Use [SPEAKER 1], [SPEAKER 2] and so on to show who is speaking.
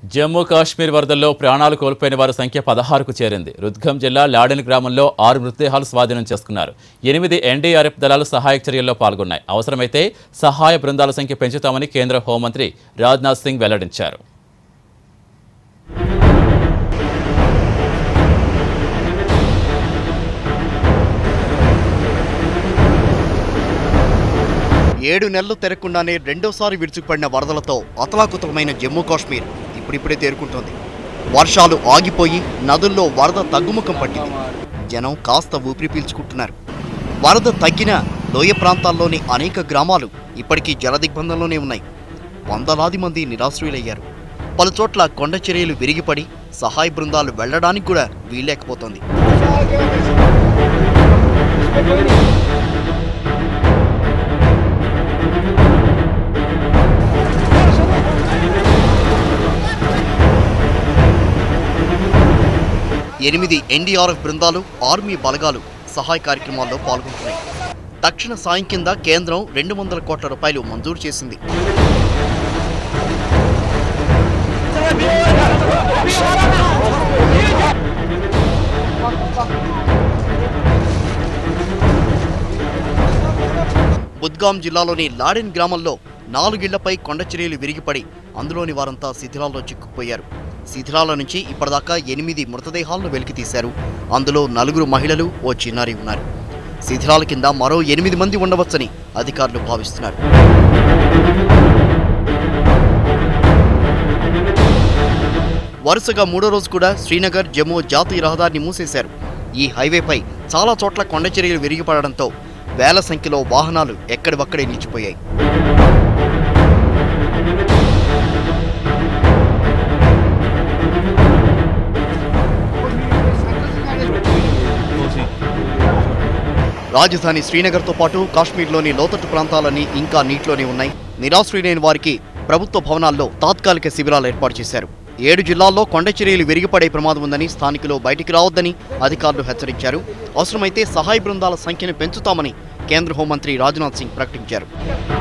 [SPEAKER 1] జమ్మూ కాశ్మీర్ వరదల్లో ప్రాణాలు కోల్పోయిన వారి సంఖ్య పదహారుకు చేరింది రుద్గం జిల్లా లాడెన్ గ్రామంలో ఆరు మృతదేహాలు స్వాధీనం చేసుకున్నారు ఎనిమిది ఎన్డీఆర్ఎఫ్ దళాలు సహాయక చర్యల్లో పాల్గొన్నాయి అవసరమైతే సహాయ బృందాల సంఖ్య పెంచుతామని కేంద్ర హోంమంత్రి రాజ్నాథ్ సింగ్ వెల్లడించారు
[SPEAKER 2] ఏడు నెలలు తిరగకుండానే రెండోసారి విరుచుకుపడిన వరదలతో అతలాకుతలమైన జమ్మూ కాశ్మీర్ ఇప్పుడిప్పుడే తేరుకుంటోంది వర్షాలు ఆగిపోయి నదుల్లో వరద తగ్గుముఖం పట్టింది జనం కాస్త ఊపిరి పీల్చుకుంటున్నారు వరద తగ్గిన లోయ ప్రాంతాల్లోని అనేక గ్రామాలు ఇప్పటికీ జలదిగ్బంధంలోనే ఉన్నాయి వందలాది మంది నిరాశ్రయులయ్యారు పలు చోట్ల కొండ చర్యలు విరిగిపడి సహాయ బృందాలు వెళ్లడానికి కూడా వీల్లేకపోతోంది ఎనిమిది ఎన్డీఆర్ఎఫ్ బృందాలు ఆర్మీ బలగాలు సహాయ కార్యక్రమాల్లో పాల్గొంటున్నాయి తక్షణ సాయం కింద కేంద్రం రెండు వందల కోట్ల రూపాయలు మంజూరు చేసింది బుద్గాం జిల్లాలోని లాడెన్ గ్రామంలో నాలుగిళ్లపై కొండ చర్యలు విరిగిపడి అందులోని వారంతా శిథిలాల్లో చిక్కుకుపోయారు శిథిలాల నుంచి ఇప్పటిదాకా ఎనిమిది మృతదేహాలను వెలికితీశారు అందులో నలుగురు మహిళలు ఓ చిన్నారి ఉన్నారు శిథిలాల కింద మరో ఎనిమిది మంది ఉండవచ్చని అధికారులు భావిస్తున్నారు వరుసగా మూడో రోజు కూడా శ్రీనగర్ జమ్మూ జాతీయ రహదారిని మూసేశారు ఈ హైవేపై చాలా చోట్ల కొండ చర్యలు విరిగిపడడంతో వేల సంఖ్యలో వాహనాలు ఎక్కడివక్కడే నిలిచిపోయాయి రాజధాని శ్రీనగర్తో పాటు కాశ్మీర్లోని లోతట్టు ప్రాంతాలన్నీ ఇంకా నీటిలోనే ఉన్నాయి నిరాశ్రయులైన వారికి ప్రభుత్వ భవనాల్లో తాత్కాలిక శిబిరాలు ఏర్పాటు చేశారు ఏడు జిల్లాల్లో కొండ చర్యలు విరిగిపడే ప్రమాదం ఉందని స్థానికులు బయటికి రావద్దని అధికారులు హెచ్చరించారు అవసరమైతే సహాయ బృందాల సంఖ్యను పెంచుతామని కేంద్ర హోంమంత్రి రాజ్నాథ్ సింగ్ ప్రకటించారు